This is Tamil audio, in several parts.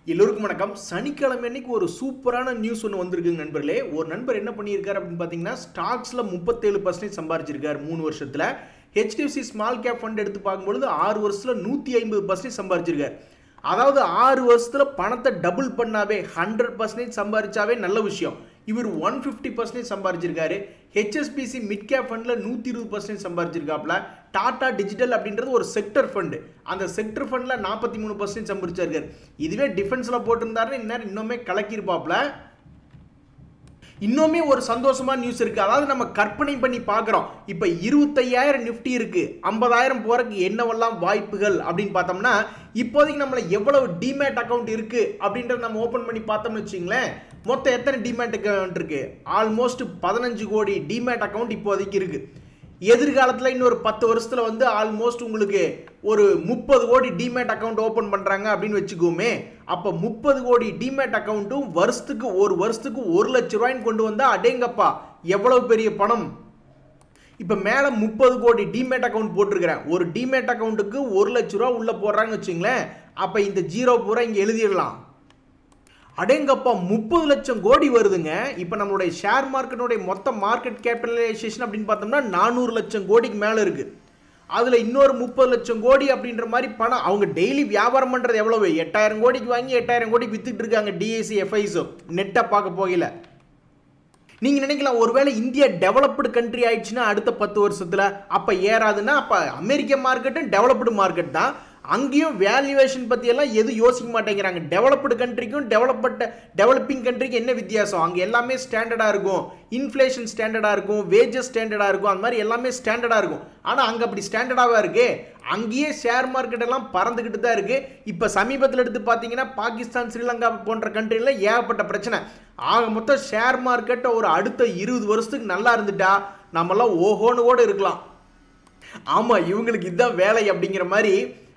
எல்லோருக்கும் வணக்கம் சனிக்கிழமை அன்னைக்கு ஒரு சூப்பரான நியூஸ் ஒன்று வந்திருக்குங்க நண்பர்களே ஒரு நண்பர் என்ன பண்ணியிருக்காரு அப்படின்னு பார்த்தீங்கன்னா ஸ்டாக்ஸில் முப்பத்தேழு பர்சன்டேஜ் சம்பாரிச்சிருக்காரு மூணு வருஷத்தில் ஹெச்டிஎஃப்சி ஸ்மால் கேப் ஃபண்ட் எடுத்து பார்க்கும்பொழுது ஆறு வருஷத்தில் நூற்றி ஐம்பது பர்சன்டேஜ் சம்பாரிச்சிருக்காரு அதாவது ஆறு வருஷத்தில் பணத்தை டபுள் பண்ணாவே ஹண்ட்ரட் பர்சன்டேஜ் சம்பாரிச்சாவே நல்ல விஷயம் இவர் ஒன் ஃபிஃப்டி பர்சன்டேஜ் சம்பாரிச்சிருக்காரு ஹெச்எஸ்பிசி மிட் கேப் ஃபண்டில் நூற்றி இருபது பர்சன்டேஜ் சம்பாரிச்சிருக்காப்ல டாடா டிஜிட்டல் அப்படின்றது ஒரு செக்டர் ஃபண்டு அந்த செக்டர் ஃபண்டில் நாற்பத்தி மூணு பர்சன்டேஜ் சம்பாரிச்சிருக்காரு இதுவே டிஃபென்ஸில் போட்டிருந்தாருன்னு இந்நேரம் இன்னுமே கலக்கியிருப்பாப்ல இன்னுமே ஒரு சந்தோஷமான நியூஸ் இருக்கு அதாவது நம்ம கற்பனை பண்ணி பார்க்குறோம் இப்போ இருபத்தையாயிரம் நிஃப்டி இருக்கு ஐம்பதாயிரம் போறதுக்கு என்னவெல்லாம் வாய்ப்புகள் அப்படின்னு பார்த்தோம்னா இப்போதைக்கு நம்மள எவ்வளவு டிமேட் அக்கௌண்ட் இருக்கு அப்படின்றத நம்ம ஓப்பன் பண்ணி பார்த்தோம்னு வச்சுங்களேன் மொத்தம் எத்தனை டிமேட் அக்கௌண்ட் இருக்கு ஆல்மோஸ்ட் பதினஞ்சு கோடி டிமேட் அக்கௌண்ட் இப்போதைக்கு இருக்கு எதிர்காலத்தில் இன்னொரு பத்து வருஷத்தில் வந்து ஆல்மோஸ்ட் உங்களுக்கு ஒரு முப்பது கோடி டிமேட் அக்கௌண்ட் ஓப்பன் பண்ணுறாங்க அப்படின்னு வச்சுக்கோமே அப்போ முப்பது கோடி டிமேட் அக்கௌண்ட்டும் வருஷத்துக்கு ஒரு வருஷத்துக்கு ஒரு லட்ச ரூபாய்ன்னு கொண்டு வந்தால் அடேங்கப்பா எவ்வளவு பெரிய பணம் இப்போ மேலே முப்பது கோடி டிமேட் அக்கௌண்ட் போட்டிருக்கிறேன் ஒரு டிமேட் அக்கௌண்ட்டுக்கு ஒரு லட்ச ரூபா உள்ளே போடுறாங்கன்னு வச்சுங்களேன் அப்போ இந்த ஜீரோ பூரா இங்கே எழுதிடலாம் அடேங்கப்பா முப்பது லட்சம் கோடி வருதுங்க இப்போ நம்மளுடைய ஷேர் மார்க்கெட்டுடைய மொத்த மார்க்கெட் கேபிட்டலைசேஷன் அப்படின்னு பார்த்தோம்னா நானூறு லட்சம் கோடிக்கு மேலே இருக்கு அதில் இன்னொரு முப்பது லட்சம் கோடி அப்படின்ற மாதிரி பணம் அவங்க டெய்லி வியாபாரம் பண்ணுறது எவ்வளவு எட்டாயிரம் கோடிக்கு வாங்கி எட்டாயிரம் கோடி வித்துட்டு இருக்காங்க டிஎஸ்சி எஃப்ஐஸோ நெட்டை பார்க்க போகல நீங்கள் நினைக்கலாம் ஒருவேளை இந்தியா டெவலப்டு கண்ட்ரி ஆயிடுச்சுன்னா அடுத்த பத்து வருஷத்தில் அப்போ ஏறாதுன்னா அப்போ அமெரிக்க மார்க்கெட்டும் டெவலப்டு மார்க்கெட் தான் அங்கேயும் வேல்யூவேஷன் பற்றியெல்லாம் எதுவும் யோசிக்க மாட்டேங்கிறாங்க டெவலப்டு கண்ட்ரிக்கும் டெவலப்பட்ட டெவலப்பிங் கண்ட்ரிக்கு என்ன வித்தியாசம் அங்கே எல்லாமே ஸ்டாண்டர்டாக இருக்கும் இன்ஃப்ளேஷன் ஸ்டாண்டர்டாக இருக்கும் வேஜஸ் ஸ்டாண்டர்டாக இருக்கும் அந்த மாதிரி எல்லாமே ஸ்டாண்டர்டாக இருக்கும் ஆனால் அங்கே அப்படி ஸ்டாண்டர்டாக இருக்கு அங்கேயே ஷேர் மார்க்கெட் எல்லாம் பறந்துக்கிட்டு தான் இருக்கு இப்போ சமீபத்தில் எடுத்து பார்த்தீங்கன்னா பாகிஸ்தான் ஸ்ரீலங்கா போன்ற கண்ட்ரியில் ஏகப்பட்ட பிரச்சனை ஆக மொத்தம் ஷேர் மார்க்கெட்டை ஒரு அடுத்த இருபது வருஷத்துக்கு நல்லா இருந்துட்டா நம்மளாம் ஓஹோன்னு கூட இருக்கலாம் ஆமாம் இவங்களுக்கு இதுதான் வேலை அப்படிங்கிற மாதிரி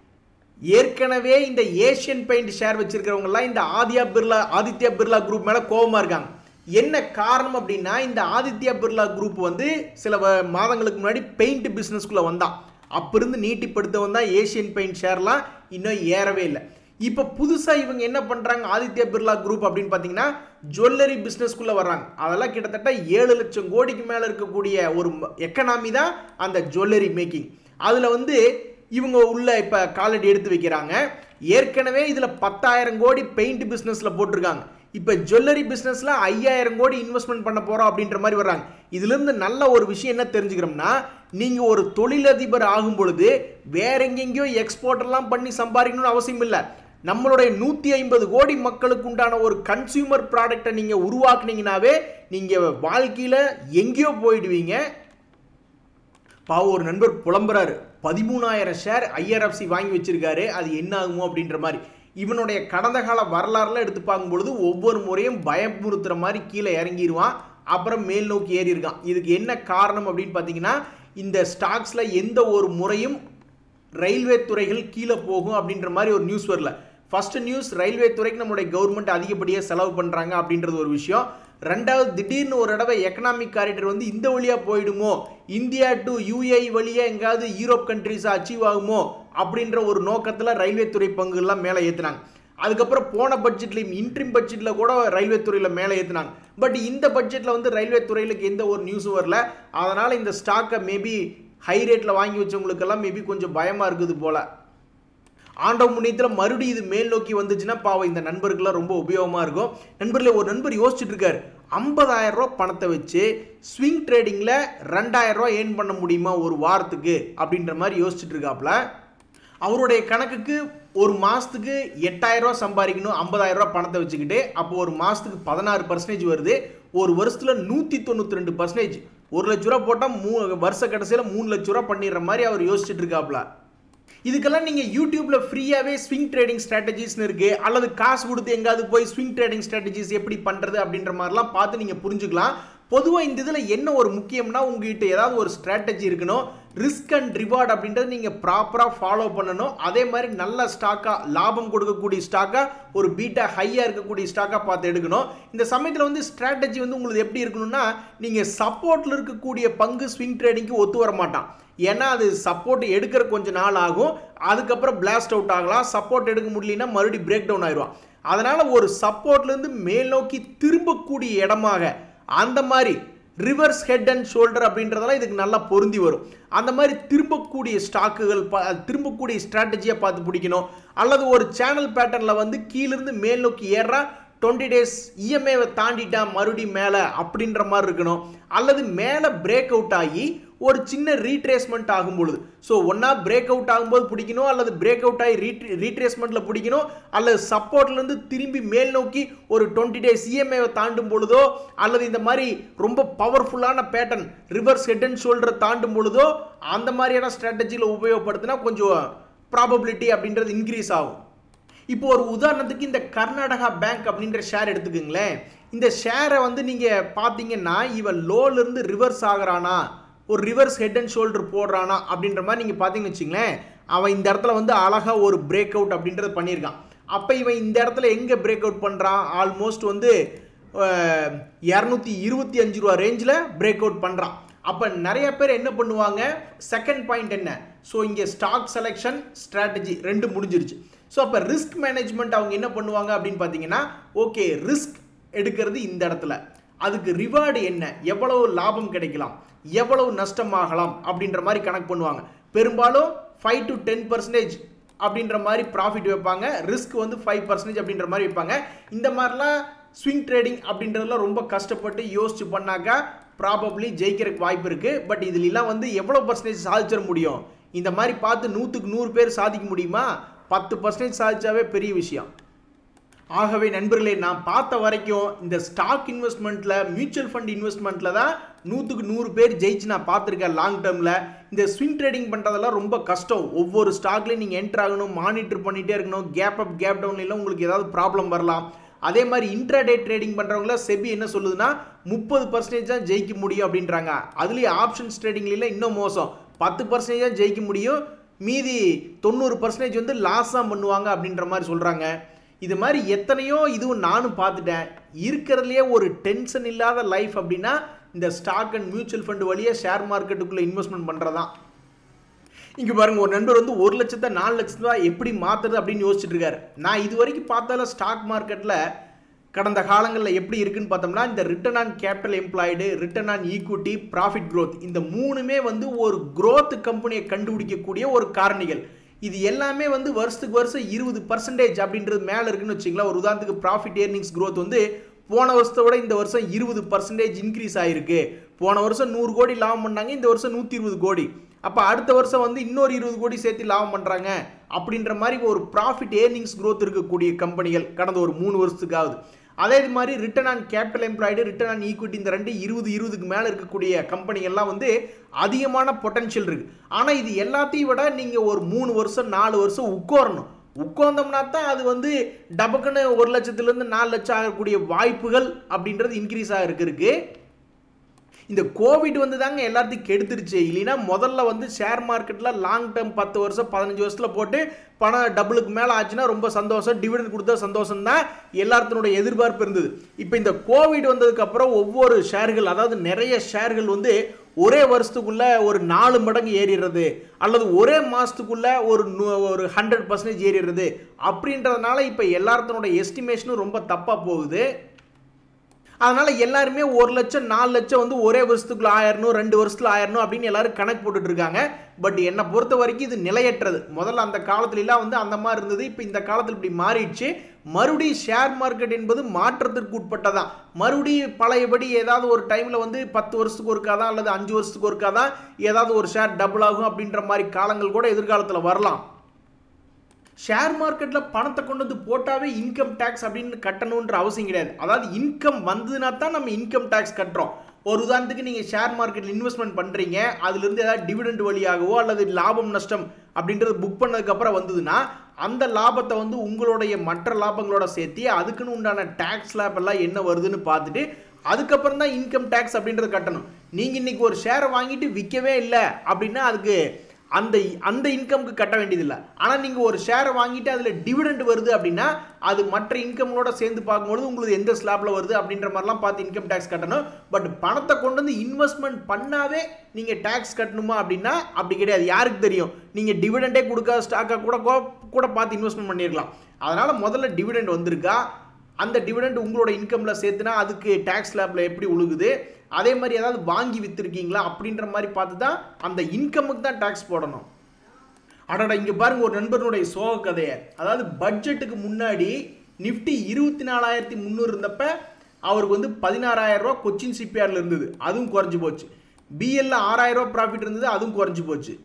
ஏற்கனவே இந்த ஏஷியன் பெயிண்ட் ஷேர் வச்சிருக்கிறவங்கலாம் இந்த ஆதித்யா பிர்லா ஆதித்யா பிர்லா குரூப் மேலே கோபமாக இருக்காங்க என்ன காரணம் அப்படின்னா இந்த ஆதித்யா பிர்லா குரூப் வந்து சில வ- மாதங்களுக்கு முன்னாடி பெயிண்ட் பிஸ்னஸ்குள்ளே வந்தான் அப்போ இருந்து நீட்டிப்படுத்த வந்தால் ஏஷியன் பெயிண்ட் ஷேர்லாம் இன்னும் ஏறவே இல்லை இப்போ புதுசாக இவங்க என்ன பண்ணுறாங்க ஆதித்யா பிர்லா குரூப் அப்படின்னு பார்த்தீங்கன்னா ஜுவல்லரி பிஸ்னஸ்க்குள்ளே வர்றாங்க அதெல்லாம் கிட்டத்தட்ட ஏழு லட்சம் கோடிக்கு மேலே இருக்கக்கூடிய ஒரு எக்கனாமி தான் அந்த ஜுவல்லரி மேக்கிங் அதில் வந்து இவங்க உள்ள இப்போ காலடி எடுத்து வைக்கிறாங்க ஏற்கனவே இதில் பத்தாயிரம் கோடி பெயிண்ட் பிஸ்னஸில் போட்டிருக்காங்க இப்போ ஜுவல்லரி பிஸ்னஸில் ஐயாயிரம் கோடி இன்வெஸ்ட்மெண்ட் பண்ண போகிறோம் அப்படின்ற மாதிரி வர்றாங்க இதுலேருந்து நல்ல ஒரு விஷயம் என்ன தெரிஞ்சுக்கிறோம்னா நீங்கள் ஒரு தொழிலதிபர் ஆகும் பொழுது வேற எங்கெங்கேயோ எக்ஸ்போர்ட் எல்லாம் பண்ணி சம்பாதிக்கணும்னு அவசியம் இல்லை நம்மளுடைய நூற்றி ஐம்பது கோடி மக்களுக்கு உண்டான ஒரு கன்சியூமர் ப்ராடக்டை நீங்கள் உருவாக்குனீங்கனாவே நீங்கள் வாழ்க்கையில் எங்கேயோ போயிடுவீங்க பாவம் ஒரு நண்பர் புலம்புறாரு பதிமூணாயிரம் ஷேர் ஐஆர்எஃப்சி வாங்கி வச்சிருக்காரு அது என்ன ஆகுமோ அப்படின்ற மாதிரி இவனுடைய கடந்த கால வரலாறுல எடுத்து பார்க்கும்பொழுது ஒவ்வொரு முறையும் பயமுறுத்துற மாதிரி கீழே இறங்கிடுவான் அப்புறம் மேல் நோக்கி ஏறி இருக்கான் இதுக்கு என்ன காரணம் அப்படின்னு பார்த்தீங்கன்னா இந்த ஸ்டாக்ஸில் எந்த ஒரு முறையும் ரயில்வே துறைகள் கீழே போகும் அப்படின்ற மாதிரி ஒரு நியூஸ் வரல ஃபர்ஸ்ட் நியூஸ் ரயில்வே துறைக்கு நம்மளுடைய கவர்மெண்ட் அதிகப்படியாக செலவு பண்ணுறாங்க அப்படின்றது ஒரு விஷயம் ரெண்டாவது திடீர்னு ஒரு தடவை எக்கனாமிக் காரிடர் வந்து இந்த வழியாக போயிடுமோ இந்தியா டு யூஏஇ வழியாக எங்காவது யூரோப் கண்ட்ரிஸ் அச்சீவ் ஆகுமோ அப்படின்ற ஒரு நோக்கத்தில் ரயில்வே துறை பங்குகள்லாம் மேலே ஏற்றுனாங்க அதுக்கப்புறம் போன பட்ஜெட்லையும் இன்ட்ரிம் பட்ஜெட்டில் கூட ரயில்வே துறையில் மேலே ஏற்றுனாங்க பட் இந்த பட்ஜெட்டில் வந்து ரயில்வே துறையிலுக்கு எந்த ஒரு நியூஸும் வரல அதனால் இந்த ஸ்டாக்கை மேபி ஹை ரேட்டில் வாங்கி வச்சவங்களுக்கெல்லாம் மேபி கொஞ்சம் பயமாக இருக்குது போல் ஆண்டவ முன்னியத்தில் மறுபடியும் இது மேல் நோக்கி வந்துச்சுன்னா பாவம் இந்த நண்பருக்குலாம் ரொம்ப உபயோகமாக இருக்கும் நண்பர்களே ஒரு நண்பர் யோசிச்சுட்டு இருக்காரு 50000 ரூபா பணத்தை வச்சு ஸ்விங் ட்ரேடிங்கில் ரெண்டாயிரம் ரூபா ஏர்ன் பண்ண முடியுமா ஒரு வாரத்துக்கு அப்படின்ற மாதிரி யோசிச்சுட்டு இருக்காப்புல அவருடைய கணக்குக்கு ஒரு மாதத்துக்கு எட்டாயிரம் ரூபா சம்பாதிக்கணும் 50000 ரூபா பணத்தை வச்சுக்கிட்டு அப்போ ஒரு மாதத்துக்கு பதினாறு பர்சன்டேஜ் வருது ஒரு வருஷத்தில் நூற்றி தொண்ணூற்றி ரெண்டு பர்சன்டேஜ் ஒரு லட்ச ரூபா போட்டால் மூ வருஷ கடைசியில் மூணு லட்ச ரூபா பண்ணிடுற மாதிரி அவர் யோசிச்சுட்டு இருக்காப்புல இதுக்கெல்லாம் நீங்கள் யூடியூப்ல ஃப்ரீயாகவே ஸ்விங் ட்ரேடிங் ஸ்ட்ராட்டஜிஸ்னு இருக்கு அல்லது காசு கொடுத்து எங்காவது போய் ஸ்விங் ட்ரேடிங் ஸ்ட்ராட்டஜிஸ் எப்படி பண்ணுறது அப்படின்ற மாதிரிலாம் பார்த்து நீங்கள் புரிஞ்சுக்கலாம் பொதுவாக இந்த இதில் என்ன ஒரு முக்கியம்னா உங்ககிட்ட ஏதாவது ஒரு ஸ்ட்ராட்டஜி இருக்கணும் ரிஸ்க் அண்ட் ரிவார்ட் அப்படின்றத நீங்கள் ப்ராப்பராக ஃபாலோ பண்ணணும் அதே மாதிரி நல்ல ஸ்டாக்காக லாபம் கொடுக்கக்கூடிய ஸ்டாக்காக ஒரு பீட்டா ஹையாக இருக்கக்கூடிய ஸ்டாக்காக பார்த்து எடுக்கணும் இந்த சமயத்தில் வந்து ஸ்ட்ராட்டஜி வந்து உங்களுக்கு எப்படி இருக்கணும்னா நீங்கள் சப்போர்ட்டில் இருக்கக்கூடிய பங்கு ஸ்விங் ட்ரேடிங்க்கு ஒத்து வர மாட்டான் ஏன்னா அது சப்போர்ட் எடுக்கிற கொஞ்ச நாள் ஆகும் அதுக்கப்புறம் பிளாஸ்ட் அவுட் ஆகலாம் சப்போர்ட் எடுக்க முடியலன்னா மறுபடியும் பிரேக் டவுன் ஆயிடுவான் அதனால ஒரு சப்போர்ட்லேருந்து மேல் நோக்கி திரும்பக்கூடிய இடமாக அந்த மாதிரி ரிவர்ஸ் ஹெட் அண்ட் ஷோல்டர் அப்படின்றதெல்லாம் இதுக்கு நல்லா பொருந்தி வரும் அந்த மாதிரி திரும்பக்கூடிய ஸ்டாக்குகள் திரும்பக்கூடிய ஸ்ட்ராட்டஜியை பார்த்து பிடிக்கணும் அல்லது ஒரு சேனல் பேட்டர்னில் வந்து கீழிருந்து மேல் நோக்கி ஏறா டுவெண்ட்டி டேஸ் இஎம்ஏவை தாண்டிட்டா மறுபடியும் மேலே அப்படின்ற மாதிரி இருக்கணும் அல்லது மேலே பிரேக் அவுட் ஆகி ஒரு சின்ன ரீட்ரேஸ்மெண்ட் ஆகும் பொழுது ஸோ ஒன்றா பிரேக் அவுட் ஆகும்போது பிடிக்கணும் அல்லது பிரேக் அவுட் ஆகி ரீ ரீட்ரேஸ்மெண்ட்டில் பிடிக்கணும் அல்லது சப்போர்ட்லேருந்து திரும்பி மேல் நோக்கி ஒரு டுவெண்ட்டி டேஸ் இஎம்ஏவை தாண்டும் பொழுதோ அல்லது இந்த மாதிரி ரொம்ப பவர்ஃபுல்லான பேட்டர்ன் ரிவர்ஸ் ஹெட் அண்ட் ஷோல்டரை தாண்டும் பொழுதோ அந்த மாதிரியான ஸ்ட்ராட்டஜியில் உபயோகப்படுத்தினா கொஞ்சம் ப்ராபபிலிட்டி அப்படின்றது இன்க்ரீஸ் ஆகும் இப்போ ஒரு உதாரணத்துக்கு இந்த கர்நாடகா பேங்க் அப்படின்ற ஷேர் எடுத்துக்கோங்களேன் இந்த ஷேரை வந்து நீங்கள் பார்த்தீங்கன்னா இவன் லோலேருந்து ரிவர்ஸ் ஆகுறானா ஒரு ரிவர்ஸ் ஹெட் அண்ட் ஷோல்டர் போடுறானா அப்படின்ற மாதிரி நீங்கள் பார்த்தீங்கன்னு வச்சுங்களேன் அவன் இந்த இடத்துல வந்து அழகாக ஒரு பிரேக் அவுட் அப்படின்றது பண்ணியிருக்கான் அப்போ இவன் இந்த இடத்துல எங்கே பிரேக் அவுட் பண்ணுறான் ஆல்மோஸ்ட் வந்து இரநூத்தி இருபத்தி அஞ்சு ரூபா ரேஞ்சில் பிரேக் அவுட் பண்ணுறான் அப்போ நிறைய பேர் என்ன பண்ணுவாங்க செகண்ட் பாயிண்ட் என்ன ஸோ இங்கே ஸ்டாக் செலெக்ஷன் ஸ்ட்ராட்டஜி ரெண்டு முடிஞ்சிருச்சு ஸோ அப்போ ரிஸ்க் மேனேஜ்மெண்ட் அவங்க என்ன பண்ணுவாங்க அப்படின்னு பார்த்தீங்கன்னா ஓகே ரிஸ்க் எடுக்கிறது இந்த இடத்துல அதுக்கு ரிவார்டு என்ன எவ்வளவு லாபம் கிடைக்கலாம் எவ்வளவு நஷ்டமாகலாம் அப்படின்ற மாதிரி கணக்கு பண்ணுவாங்க பெரும்பாலும் ஃபைவ் டு டென் பர்சன்டேஜ் அப்படின்ற மாதிரி ப்ராஃபிட் வைப்பாங்க ரிஸ்க் வந்து ஃபைவ் பர்சன்டேஜ் அப்படின்ற மாதிரி வைப்பாங்க இந்த மாதிரிலாம் ஸ்விங் ட்ரேடிங் அப்படின்றதுலாம் ரொம்ப கஷ்டப்பட்டு யோசிச்சு பண்ணாக்கா ப்ராபப்ளி ஜெயிக்கிறதுக்கு வாய்ப்பு இருக்குது பட் இதுலலாம் வந்து எவ்வளோ பர்சன்டேஜ் சாதிச்சிட முடியும் இந்த மாதிரி பார்த்து நூற்றுக்கு நூறு பேர் சாதிக்க முடியுமா பத்து பர்சன்டேஜ் சாதிச்சாவே பெரிய விஷயம் ஆகவே நண்பர்களே நான் பார்த்த வரைக்கும் இந்த ஸ்டாக் இன்வெஸ்ட்மெண்ட்டில் மியூச்சுவல் ஃபண்ட் இன்வெஸ்ட்மெண்ட்டில் தான் நூற்றுக்கு நூறு பேர் ஜெயிச்சு நான் பார்த்துருக்கேன் லாங் டேர்மில் இந்த ஸ்விங் ட்ரேடிங் பண்ணுறதெல்லாம் ரொம்ப கஷ்டம் ஒவ்வொரு ஸ்டாக்லேயும் நீங்கள் என்ட்ரு ஆகணும் மானிட்டர் பண்ணிகிட்டே இருக்கணும் கேப் அப் கேப் டவுன்லாம் உங்களுக்கு ஏதாவது ப்ராப்ளம் வரலாம் அதே மாதிரி இன்ட்ராடே ட்ரேடிங் பண்ணுறவங்கள செபி என்ன சொல்லுதுன்னா முப்பது பர்சன்டேஜ் தான் ஜெயிக்க முடியும் அப்படின்றாங்க அதுலேயும் ஆப்ஷன்ஸ் ட்ரேடிங்லாம் இன்னும் மோசம் பத்து பர்சன்டேஜ் தான் ஜெயிக்க முடியும் மீதி தொண்ணூறு பர்சன்டேஜ் வந்து லாஸ் தான் பண்ணுவாங்க அப்படின்ற மாதிரி சொல்கிறாங்க இது மாதிரி எத்தனையோ இதுவும் நானும் பார்த்துட்டேன் இருக்கிறதுலையே ஒரு டென்ஷன் இல்லாத லைஃப் அப்படின்னா இந்த ஸ்டாக் அண்ட் மியூச்சுவல் ஃபண்ட் வழியாக ஷேர் மார்க்கெட்டுக்குள்ளே இன்வெஸ்ட்மெண்ட் பண்ணுறதான் இங்கே பாருங்க ஒரு நண்பர் வந்து ஒரு லட்சத்தை நாலு லட்சத்தை எப்படி மாற்றுறது அப்படின்னு யோசிச்சுட்டு இருக்காரு நான் இது வரைக்கும் பார்த்தால ஸ்டாக் மார்க்கெட்டில் கடந்த காலங்களில் எப்படி இருக்குன்னு பார்த்தோம்னா இந்த return on capital employed return on equity profit growth இந்த மூணுமே வந்து ஒரு க்ரோத் கம்பெனியை கண்டுபிடிக்கக்கூடிய ஒரு காரணிகள் இது எல்லாமே வந்து வருஷத்துக்கு வருஷம் இருபது பர்சன்டேஜ் அப்படின்றது மேலே இருக்குன்னு வச்சுங்களா ஒரு உதாரணத்துக்கு ப்ராஃபிட் ஏர்னிங்ஸ் க்ரோத் வந்து போன வருஷத்தை விட இந்த வருஷம் இருபது பர்சன்டேஜ் இன்க்ரீஸ் ஆகிருக்கு போன வருஷம் நூறு கோடி லாபம் பண்ணாங்க இந்த வருஷம் நூற்றி இருபது கோடி அப்போ அடுத்த வருஷம் வந்து இன்னொரு இருபது கோடி சேர்த்து லாபம் பண்ணுறாங்க அப்படின்ற மாதிரி ஒரு ப்ராஃபிட் ஏர்னிங்ஸ் க்ரோத் இருக்கக்கூடிய கம்பெனிகள் கடந்த ஒரு மூணு வருஷத்துக்காவது அதே இது மாதிரி return on capital employed return on equity இந்த ரெண்டு இருபது இருபதுக்கு மேலே இருக்கக்கூடிய கம்பெனிகள்லாம் வந்து அதிகமான பொட்டன்ஷியல் இருக்குது ஆனால் இது எல்லாத்தையும் விட நீங்கள் ஒரு மூணு வருஷம் நாலு வருஷம் உட்காரணும் உட்கார்ந்தோம்னா தான் அது வந்து டபக்குன்னு ஒரு லட்சத்துலேருந்து நாலு லட்சம் ஆகக்கூடிய வாய்ப்புகள் அப்படின்றது இன்க்ரீஸ் ஆகிருக்கு இருக்குது இந்த கோவிட் வந்து தாங்க எல்லாத்தையும் கெடுத்துருச்சு இல்லைன்னா முதல்ல வந்து ஷேர் மார்க்கெட்டில் லாங் டேர்ம் பத்து வருஷம் பதினஞ்சு வருஷத்தில் போட்டு பணம் டபுளுக்கு மேலே ஆச்சுன்னா ரொம்ப சந்தோஷம் டிவிடெண்ட் கொடுத்தா சந்தோஷம் தான் எல்லாத்தினுடைய எதிர்பார்ப்பு இருந்தது இப்போ இந்த கோவிட் வந்ததுக்கப்புறம் ஒவ்வொரு ஷேர்கள் அதாவது நிறைய ஷேர்கள் வந்து ஒரே வருஷத்துக்குள்ள ஒரு நாலு மடங்கு ஏறிடுறது அல்லது ஒரே மாதத்துக்குள்ள ஒரு ஒரு ஹண்ட்ரட் பர்சன்டேஜ் ஏறிடுறது அப்படின்றதுனால இப்போ எல்லாத்தினுடைய எஸ்டிமேஷனும் ரொம்ப தப்பாக போகுது அதனால எல்லாருமே ஒரு லட்சம் நாலு லட்சம் வந்து ஒரே வருஷத்துக்குள்ள ஆயிரணும் ரெண்டு வருஷத்துல ஆயிரணும் அப்படின்னு எல்லாரும் கணக்கு போட்டுட்டு இருக்காங்க பட் என்னை பொறுத்த வரைக்கும் இது நிலையற்றது முதல்ல அந்த காலத்துலலாம் வந்து அந்த மாதிரி இருந்தது இப்போ இந்த காலத்தில் இப்படி மாறிடுச்சு மறுபடியும் ஷேர் மார்க்கெட் என்பது மாற்றத்திற்கு உட்பட்டதான் மறுபடியும் பழையபடி ஏதாவது ஒரு டைமில் வந்து பத்து வருஷத்துக்கு ஒருக்காதான் அல்லது அஞ்சு வருஷத்துக்கு ஒருக்காதான் ஏதாவது ஒரு ஷேர் டபுள் ஆகும் அப்படின்ற மாதிரி காலங்கள் கூட எதிர்காலத்தில் வரலாம் ஷேர் மார்க்கெட்டில் பணத்தை கொண்டு வந்து போட்டாவே இன்கம் டேக்ஸ் அப்படின்னு கட்டணுன்ற அவசியம் கிடையாது அதாவது இன்கம் வந்ததுன்னா தான் நம்ம இன்கம் டேக்ஸ் கட்டுறோம் ஒரு உதாரணத்துக்கு நீங்கள் ஷேர் மார்க்கெட்டில் இன்வெஸ்ட்மெண்ட் பண்ணுறீங்க அதுலேருந்து ஏதாவது டிவிடெண்ட் வழியாகவோ அல்லது லாபம் நஷ்டம் அப்படின்றது புக் பண்ணதுக்கப்புறம் வந்ததுன்னா அந்த லாபத்தை வந்து உங்களுடைய மற்ற லாபங்களோட சேர்த்து அதுக்குன்னு உண்டான டேக்ஸ் லேப் எல்லாம் என்ன வருதுன்னு பார்த்துட்டு அதுக்கப்புறம் தான் இன்கம் டேக்ஸ் அப்படின்றத கட்டணும் நீங்கள் இன்னைக்கு ஒரு ஷேரை வாங்கிட்டு விற்கவே இல்லை அப்படின்னா அதுக்கு அந்த அந்த இன்கம்க்கு கட்ட வேண்டியதில்லை ஆனால் நீங்கள் ஒரு ஷேரை வாங்கிட்டு அதில் டிவிடெண்ட் வருது அப்படின்னா அது மற்ற இன்கமோட சேர்ந்து பார்க்கும்பொழுது உங்களுக்கு எந்த ஸ்லாப்பில் வருது அப்படின்ற மாதிரிலாம் பார்த்து இன்கம் டேக்ஸ் கட்டணும் பட் பணத்தை கொண்டு வந்து இன்வெஸ்ட்மெண்ட் பண்ணாவே நீங்கள் டேக்ஸ் கட்டணுமா அப்படின்னா அப்படி கிடையாது யாருக்கு தெரியும் நீங்கள் டிவிடெண்டே கொடுக்காத ஸ்டாக்கை கூட கோ- கூட பார்த்து இன்வெஸ்ட்மெண்ட் பண்ணியிருக்கலாம் அதனால் முதல்ல டிவிடெண்ட் வந்திருக்கா அந்த டிவிடெண்ட் உங்களோட இன்கமில் சேர்த்துனா அதுக்கு டேக்ஸ் ஸ்லாப்பில் எப்படி உழுகுது அதே மாதிரி ஏதாவது வாங்கி விற்றுருக்கீங்களா அப்படின்ற மாதிரி பார்த்து தான் அந்த இன்கமுக்கு தான் டேக்ஸ் போடணும் அடடா இங்கே பாருங்க ஒரு நண்பனுடைய சோக கதையை அதாவது பட்ஜெட்டுக்கு முன்னாடி நிஃப்டி இருபத்தி நாலாயிரத்தி முந்நூறு இருந்தப்ப அவருக்கு வந்து பதினாறாயிரம் ரூபா கொச்சின் சிபிஆர்ல இருந்தது அதுவும் குறைஞ்சு போச்சு பிஎல்ல ஆறாயிரம் ரூபா ப்ராஃபிட் இருந்தது அதுவும் குறைஞ்சு போச்சு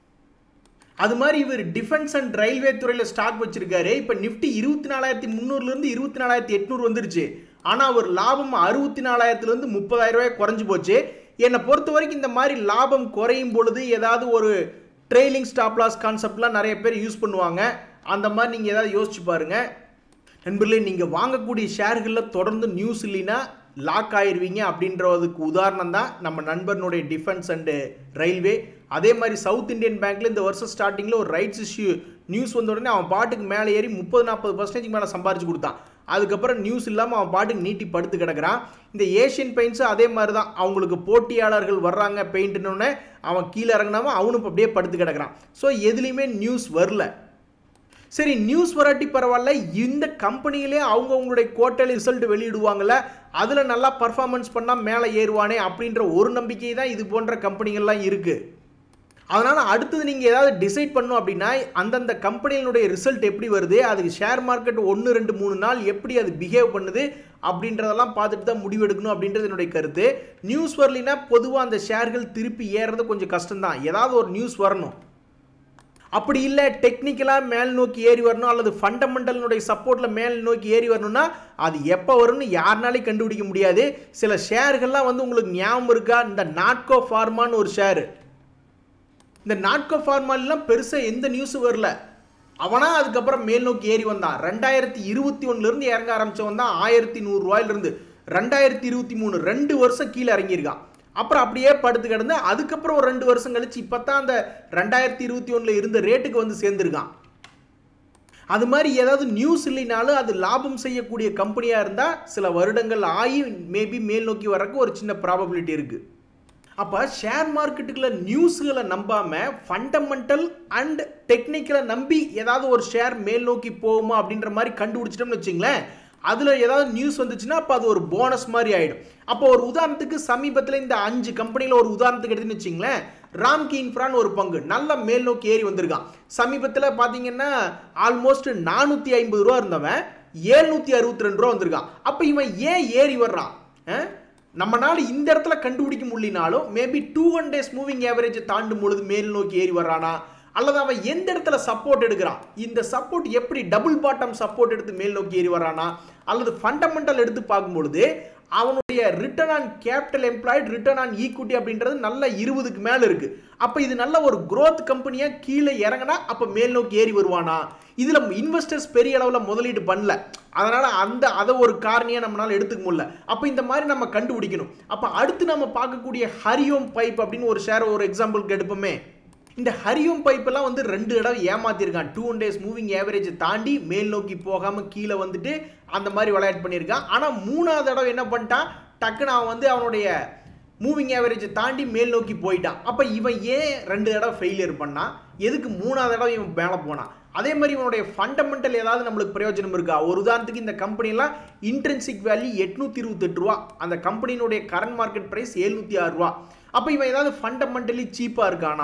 அது மாதிரி இவர் டிஃபென்ஸ் அண்ட் ரயில்வே துறையில் ஸ்டாக் வச்சிருக்காரு இப்போ நிஃப்டி இருபத்தி நாலாயிரத்தி முந்நூறுலேருந்து இருபத்தி நாலாயிரத்தி எட்நூறு வந்துருச்சு ஆனால் அவர் லாபம் அறுபத்தி நாலாயிரத்துலேருந்து முப்பதாயிரம் ரூபாய் குறைஞ்சு போச்சு என்னை பொறுத்த வரைக்கும் இந்த மாதிரி லாபம் குறையும் பொழுது ஏதாவது ஒரு ட்ரெயிலிங் ஸ்டாப் லாஸ் கான்செப்ட்லாம் நிறைய பேர் யூஸ் பண்ணுவாங்க அந்த மாதிரி நீங்கள் ஏதாவது யோசிச்சு பாருங்க நண்பர்களே நீங்கள் வாங்கக்கூடிய ஷேர்களில் தொடர்ந்து நியூஸ் இல்லைன்னா லாக் ஆயிருவீங்க அப்படின்றதுக்கு உதாரணம் தான் நம்ம நண்பனுடைய டிஃபென்ஸ் அண்டு ரயில்வே அதே மாதிரி சவுத் இந்தியன் பேங்க்ல இந்த வருஷம் ஸ்டார்டிங்கில் ஒரு ரைட்ஸ் இஷ்யூ நியூஸ் வந்த உடனே அவன் பாட்டுக்கு மேலே ஏறி முப்பது நாற்பது பர்சன்டேஜ் மேலே சம்பாரிச்சு கொடுத்தான் அதுக்கப்புறம் நியூஸ் இல்லாமல் அவன் பாட்டுக்கு நீட்டி படுத்து கிடக்குறான் இந்த ஏஷியன் பெயிண்ட்ஸும் அதே மாதிரி தான் அவங்களுக்கு போட்டியாளர்கள் வர்றாங்க பெயிண்ட்னு அவன் கீழே இறங்கினாம அவனும் இப்ப அப்படியே படுத்து கிடக்குறான் ஸோ எதுலேயுமே நியூஸ் வரல சரி நியூஸ் வராட்டி பரவாயில்ல இந்த கம்பெனியிலே அவங்க அவங்களுடைய குவார்டர்லி ரிசல்ட் வெளியிடுவாங்கல்ல அதில் நல்லா பர்ஃபார்மன்ஸ் பண்ணால் மேலே ஏறுவானே அப்படின்ற ஒரு நம்பிக்கை தான் இது போன்ற கம்பெனிகள்லாம் இருக்குது அதனால் அடுத்தது நீங்கள் ஏதாவது டிசைட் பண்ணணும் அப்படின்னா அந்தந்த கம்பெனிகளுடைய ரிசல்ட் எப்படி வருது அதுக்கு ஷேர் மார்க்கெட் ஒன்று ரெண்டு மூணு நாள் எப்படி அது பிஹேவ் பண்ணுது அப்படின்றதெல்லாம் பார்த்துட்டு தான் முடிவெடுக்கணும் அப்படின்றது என்னுடைய கருத்து நியூஸ் வரலினா பொதுவாக அந்த ஷேர்கள் திருப்பி ஏறுறது கொஞ்சம் கஷ்டம்தான் ஏதாவது ஒரு நியூஸ் வரணும் அப்படி இல்லை டெக்னிக்கலாக மேல் நோக்கி ஏறி வரணும் அல்லது ஃபண்டமெண்டலினுடைய சப்போர்ட்டில் மேல் நோக்கி ஏறி வரணும்னா அது எப்போ வரும்னு யாருனாலையும் கண்டுபிடிக்க முடியாது சில ஷேர்கள்லாம் வந்து உங்களுக்கு ஞாபகம் இருக்கா இந்த நாட்கோ ஃபார்மான்னு ஒரு ஷேரு இந்த நாட்கோ ஃபார்மாலாம் பெருசாக எந்த நியூஸும் வரல அவனா அதுக்கப்புறம் மேல் நோக்கி ஏறி வந்தான் ரெண்டாயிரத்தி இருபத்தி ஒன்றுலேருந்து இறங்க ஆரம்பிச்சவன் தான் ஆயிரத்தி நூறுரூவாயிலிருந்து ரெண்டாயிரத்தி இருபத்தி மூணு ரெண்டு வருஷம் கீழே இறங்கியிருக்கான் அப்புறம் அப்படியே படுத்து கிடந்து அதுக்கப்புறம் ஒரு ரெண்டு வருஷம் கழிச்சு இப்போ தான் அந்த ரெண்டாயிரத்தி இருபத்தி ஒன்றில் இருந்த ரேட்டுக்கு வந்து சேர்ந்துருக்கான் அது மாதிரி ஏதாவது நியூஸ் இல்லைனாலும் அது லாபம் செய்யக்கூடிய கம்பெனியாக இருந்தால் சில வருடங்கள் ஆகி மேபி மேல் நோக்கி வர்றதுக்கு ஒரு சின்ன ப்ராபபிலிட்டி இருக்குது அப்போ ஷேர் மார்க்கெட்டுக்குள்ள நியூஸ்களை நம்பாமல் ஃபண்டமெண்டல் அண்ட் டெக்னிக்கலை நம்பி ஏதாவது ஒரு ஷேர் மேல் நோக்கி போகுமா அப்படின்ற மாதிரி கண்டுபிடிச்சிட்டோம்னு வச்சுங்களேன் அதில் ஏதாவது நியூஸ் வந்துச்சுன்னா அப்போ அது ஒரு போனஸ் மாதிரி ஆகிடும் அப்போ ஒரு உதாரணத்துக்கு சமீபத்தில் இந்த அஞ்சு கம்பெனியில் ஒரு உதாரணத்துக்கு எடுத்துன்னு வச்சிங்களேன் ராம்கி இன்ஃப்ரான்னு ஒரு பங்கு நல்ல மேல் நோக்கி ஏறி வந்திருக்கான் சமீபத்தில் பார்த்தீங்கன்னா ஆல்மோஸ்ட் நானூற்றி ஐம்பது ரூபா இருந்தவன் ஏழ்நூற்றி அறுபத்தி ரெண்டு ரூபா வந்திருக்கான் அப்போ இவன் ஏன் ஏறி வர்றான் அஹ்? நம்மனால இந்த இடத்துல கண்டுபிடிக்க முடியலனாலும் maybe two one days moving average தாண்டும் பொழுது மேல் நோக்கி ஏறி வர்றானா அல்லது அவன் எந்த இடத்துல சப்போர்ட் எடுக்கிறான் இந்த சப்போர்ட் எப்படி டபுள் பாட்டம் சப்போர்ட் எடுத்து மேல் நோக்கி ஏறி வரானா அல்லது ஃபண்டமெண்டல் எடுத்து பார்க்கும்பொழுது அவனுடைய return on capital employed return on equity அப்படின்றது நல்ல இருபதுக்கு மேலே இருக்கு அப்போ இது நல்ல ஒரு growth கம்பெனியாக கீழே இறங்கினா அப்போ மேல் நோக்கி ஏறி வருவானா இதில் இன்வெஸ்டர்ஸ் பெரிய அளவில் முதலீடு பண்ணல அதனால் அந்த அதை ஒரு காரணியாக நம்மளால எடுத்துக்க முடியல அப்போ இந்த மாதிரி நம்ம கண்டுபிடிக்கணும் அப்போ அடுத்து நம்ம பார்க்கக்கூடிய ஹரியோம் பைப் அப்படின்னு ஒரு ஷேர் ஒரு எக்ஸாம்பிளுக்கு எடுப்போமே இந்த ஹரியோம் பைப்பெல்லாம் வந்து ரெண்டு இடம் ஏமாத்திருக்கான் two one days moving average தாண்டி மேல் நோக்கி போகாமல் கீழே வந்துட்டு அந்த மாதிரி விளையாட்டு பண்ணியிருக்கான் ஆனால் மூணாவது இடம் என்ன பண்ணிட்டான் டக்குன்னு அவன் வந்து அவனுடைய மூவிங் ஆவரேஜ் தாண்டி மேல் நோக்கி போயிட்டான் அப்போ இவன் ஏன் ரெண்டு இடம் ஃபெயிலியர் பண்ணான் எதுக்கு மூணாவது இடம் இவன் மேலே போனான் அதே மாதிரி இவனுடைய ஃபண்டமெண்டல் ஏதாவது நம்மளுக்கு பிரயோஜனம் இருக்கா ஒரு உதாரணத்துக்கு இந்த கம்பெனிலாம் இன்ட்ரென்சிக் வேல்யூ எட்நூத்தி இருபத்தெட்டு ரூபா அந்த கம்பெனியினுடைய கரண்ட் மார்க்கெட் பிரைஸ் எழுநூத்தி ஆறு ரூபா அப்போ இவன் ஏதாவது ஃபண்டமெண்டலி சீப்பாக இருக்கானா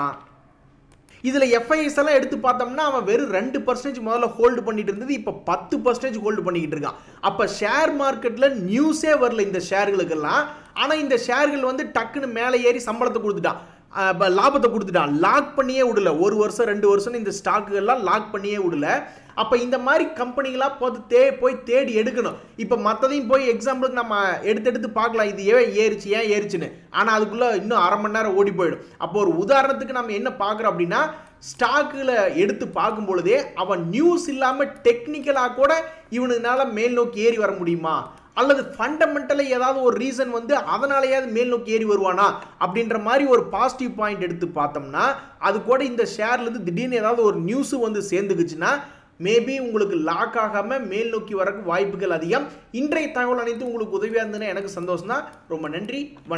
இதில் எஃப்ஐஎஸ் எல்லாம் எடுத்து பார்த்தோம்னா அவன் வெறும் ரெண்டு பர்சன்டேஜ் முதல்ல ஹோல்டு பண்ணிட்டு இருந்தது இப்போ பத்து பர்சன்டேஜ் ஹோல்டு பண்ணிக்கிட்டு இருக்கான் அப்போ ஷேர் மார்க்கெட்டில் நியூஸே வரல இந்த ஷேர்களுக்கெல்லாம் ஆனால் இந்த ஷேர்கள் வந்து டக்குன்னு மேலே ஏறி சம்பளத்தை கொடுத்துட்டான் அஹ் ப- லாபத்தை கொடுத்துட்டான் லாக் பண்ணியே விடல ஒரு வருஷம் ரெண்டு வருஷம் இந்த ஸ்டாக்குகள்லாம் லாக் பண்ணியே விடல அப்போ இந்த மாதிரி கம்பெனிகளாக போது தே போய் தேடி எடுக்கணும் இப்போ மற்றதையும் போய் எக்ஸாம்பிளுக்கு நம்ம எடுத்து எடுத்து பார்க்கலாம் இது ஏன் ஏறிச்சு ஏன் ஏறிச்சுன்னு ஆனால் அதுக்குள்ளே இன்னும் அரை மணி நேரம் ஓடி போயிடும் அப்போ ஒரு உதாரணத்துக்கு நம்ம என்ன பார்க்குறோம் அப்படின்னா ஸ்டாக்கில் எடுத்து பார்க்கும் பொழுதே அவன் நியூஸ் இல்லாமல் டெக்னிக்கலாக கூட இவனுனால மேல் நோக்கி ஏறி வர முடியுமா அல்லது ஃபண்டமெண்டலாக ஏதாவது ஒரு ரீசன் வந்து அதனாலேயாவது மேல் நோக்கி ஏறி வருவானா அப்படின்ற மாதிரி ஒரு பாசிட்டிவ் பாயிண்ட் எடுத்து பார்த்தோம்னா அது கூட இந்த ஷேர்லேருந்து திடீர்னு ஏதாவது ஒரு நியூஸு வந்து சேர்ந்துக்குச்சுன்னா மேபி உங்களுக்கு லாக் ஆகாமல் மேல் நோக்கி வரக்கு வாய்ப்புகள் அதிகம் இன்றைய தகவல் அனைத்து உங்களுக்கு உதவியாக இருந்ததுன்னா எனக்கு சந்தோஷம் தான் ரொம்ப நன்றி